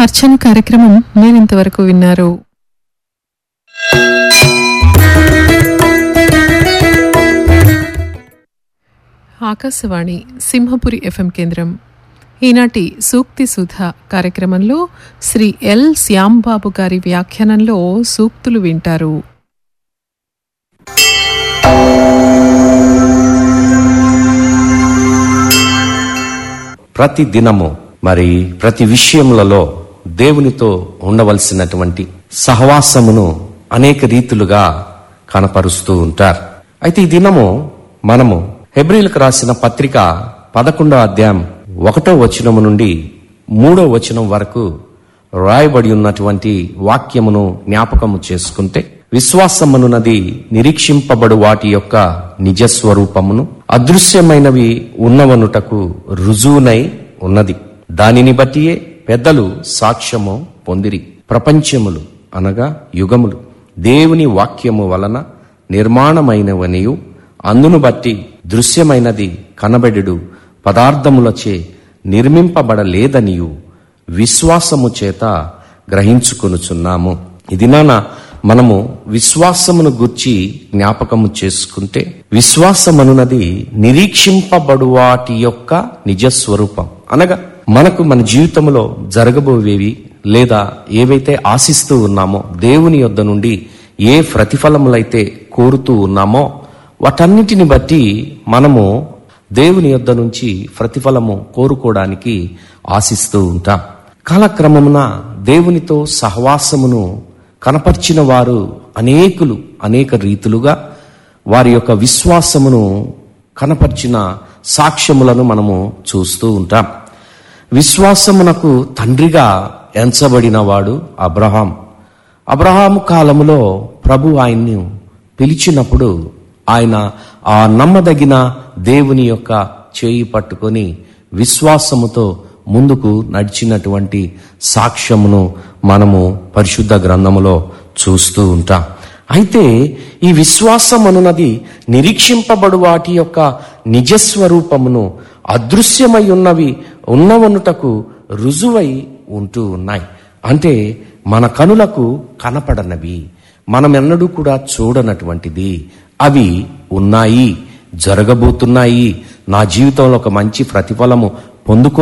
అర్చన కార్యక్రమం మీరింతవరకు విన్నారు ఆకాశవాణి సింహపురి ఎఫ్ఎం కేంద్రం ఈనాటి సూక్తి సుధ కార్యక్రమంలో శ్రీ ఎల్ శ్యాంబాబు గారి వ్యాఖ్యానంలో సూక్తులు వింటారు ప్రతి దినము మరి ప్రతి విషయములలో దేవునితో ఉండవలసినటువంటి సహవాసమును అనేక రీతులుగా కనపరుస్తూ ఉంటారు అయితే ఈ దినము మనము హెబ్రిలకు రాసిన పత్రిక పదకొండో అధ్యాయం ఒకటో వచనము నుండి మూడో వచనం వరకు రాయబడి ఉన్నటువంటి వాక్యమును జ్ఞాపకము చేసుకుంటే విశ్వాసమునున్నది నిరీక్షింపబడు వాటి యొక్క నిజస్వరూపమును అదృశ్యమైనవి ఉన్నవనుటకు రుజువునై ఉన్నది దానిని బట్టియే పెద్దలు సాక్ష్యము పొందిరి ప్రపంచములు అనగా యుగములు దేవుని వాక్యము వలన నిర్మాణమైనవనియు అందును బట్టి దృశ్యమైనది కనబడెడు పదార్థములచే నిర్మింపబడలేదనియు విశ్వాసము చేత గ్రహించుకొనుచున్నాము ఇది నాన్న మనము విశ్వాసమును గుర్చి జ్ఞాపకము చేసుకుంటే విశ్వాసమనున్నది నిరీక్షింపబడు వాటి యొక్క నిజస్వరూపం అనగా మనకు మన జీవితంలో జరగబోయేవి లేదా ఏవైతే ఆశిస్తూ ఉన్నామో దేవుని యొద్ద నుండి ఏ ప్రతిఫలములైతే కోరుతూ ఉన్నామో వాటన్నిటిని బట్టి మనము దేవుని యొద్ద నుంచి ప్రతిఫలము కోరుకోవడానికి ఆశిస్తూ ఉంటాం కాలక్రమమున దేవునితో సహవాసమును కనపర్చిన వారు అనేకులు అనేక రీతులుగా వారి యొక్క విశ్వాసమును కనపర్చిన సాక్ష్యములను మనము చూస్తూ ఉంటాం విశ్వాసమునకు తండ్రిగా ఎంచబడిన వాడు అబ్రహాం అబ్రహాము కాలములో ప్రభు ఆయన్ను పిలిచినప్పుడు ఆయన ఆ నమ్మదగిన దేవుని యొక్క చేయి పట్టుకొని విశ్వాసముతో ముందుకు నడిచినటువంటి సాక్ష్యమును మనము పరిశుద్ధ గ్రంథములో చూస్తూ ఉంటాం అయితే ఈ విశ్వాసం అనున్నది నిరీక్షింపబడు వాటి యొక్క నిజస్వరూపమును అదృశ్యమై ఉన్నవి ఉన్నవనుటకు రుజువై ఉంటూ ఉన్నాయి అంటే మన కనులకు కనపడనవి మనమెన్నడూ కూడా చూడనటువంటిది అవి ఉన్నాయి జరగబోతున్నాయి నా జీవితంలో ఒక మంచి ప్రతిఫలము పొందుకో